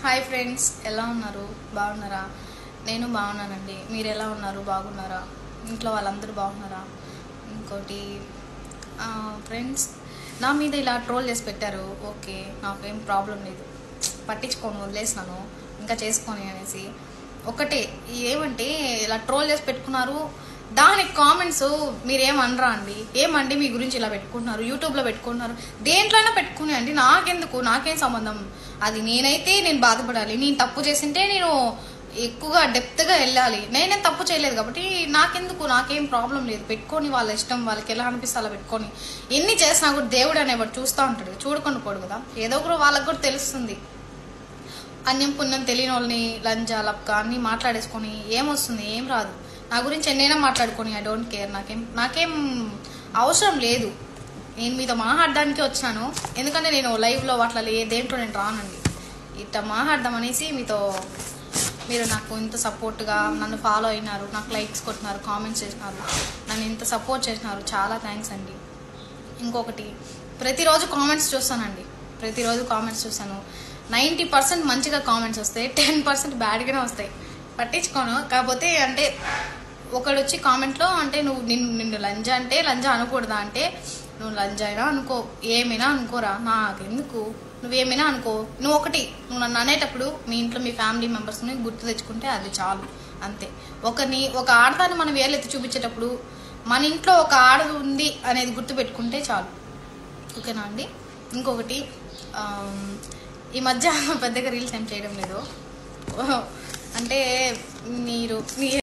hi friends ఎలా ఉన్నారు బాగున్నారా నేను బాగున్నానండి మీరు ఎలా ఉన్నారు బాగున్నారా ఇంట్లో వాళ్ళందరూ బాగున్నారా ఇంకోటి ఫ్రెండ్స్ నా మీద ఇలా ట్రోల్ చేసి పెట్టారు ఓకే నాకేం ప్రాబ్లం లేదు పట్టించుకోను వదిలేసినాను ఇంకా చేసుకొని అనేసి ఒకటే ఏమంటే ఇలా ట్రోల్ చేసి పెట్టుకున్నారు దానికి కామెంట్స్ మీరేమనరా అండి ఏమండి మీ గురించి ఇలా పెట్టుకుంటున్నారు యూట్యూబ్లో పెట్టుకుంటున్నారు దేంట్లోనే పెట్టుకుని అండి నాకెందుకు నాకేం సంబంధం అది నేనైతే నేను బాధపడాలి నేను తప్పు చేసింటే నేను ఎక్కువగా డెప్త్గా వెళ్ళాలి నేనేం తప్పు చేయలేదు కాబట్టి నాకెందుకు నాకేం ప్రాబ్లం లేదు పెట్టుకొని వాళ్ళ ఇష్టం వాళ్ళకి ఎలా అనిపిస్తే అలా పెట్టుకొని ఎన్ని చేసినా కూడా దేవుడు అనేవాడు చూస్తూ ఉంటాడు చూడకుండా పోడు కదా ఏదో ఒకరు వాళ్ళకి కూడా తెలుస్తుంది అన్యం పుణ్యం తెలియని వాళ్ళని లంజా లప్క అన్ని మాట్లాడేసుకొని ఏమొస్తుంది ఏం రాదు నా గురించి ఎన్నైనా మాట్లాడుకొని ఐ డోంట్ కేర్ నాకేం నాకేం అవసరం లేదు నేను మీతో మాట్లాడడానికి వచ్చినాను ఎందుకంటే నేను లైవ్లో అట్లా లే దేంట్లో నేను రానండి ఇట్లా మాట్లాడదాం అనేసి మీతో మీరు నాకు ఇంత సపోర్ట్గా నన్ను ఫాలో అయినారు నాకు లైక్స్ కొట్టినారు కామెంట్స్ చేసినారు నన్ను ఇంత సపోర్ట్ చేసినారు చాలా థ్యాంక్స్ అండి ఇంకొకటి ప్రతిరోజు కామెంట్స్ చూస్తానండి ప్రతిరోజు కామెంట్స్ చూస్తాను నైంటీ పర్సెంట్ మంచిగా కామెంట్స్ వస్తాయి టెన్ పర్సెంట్ బ్యాడ్గానే వస్తాయి పట్టించుకోను కాకపోతే అంటే ఒకడు వచ్చి కామెంట్లో అంటే నువ్వు నిన్ను నిన్ను లంజ అంటే లంజ అనకూడదా అంటే నువ్వు లంజ అయినా అనుకో ఏమైనా అనుకోరా నాకెందుకు నువ్వేమైనా అనుకో నువ్వు ఒకటి నువ్వు నన్ను అనేటప్పుడు మీ ఇంట్లో మీ ఫ్యామిలీ మెంబర్స్ని గుర్తు తెచ్చుకుంటే అది చాలు అంతే ఒకని ఒక ఆడదాన్ని మనం వేలెత్తి చూపించేటప్పుడు మన ఇంట్లో ఒక ఆడ ఉంది అనేది గుర్తు పెట్టుకుంటే చాలు ఓకేనా అండి ఇంకొకటి ఆమ్, ఈ మధ్య పెద్దగా రీల్స్ ఏం చేయడం లేదు అంటే మీరు మీ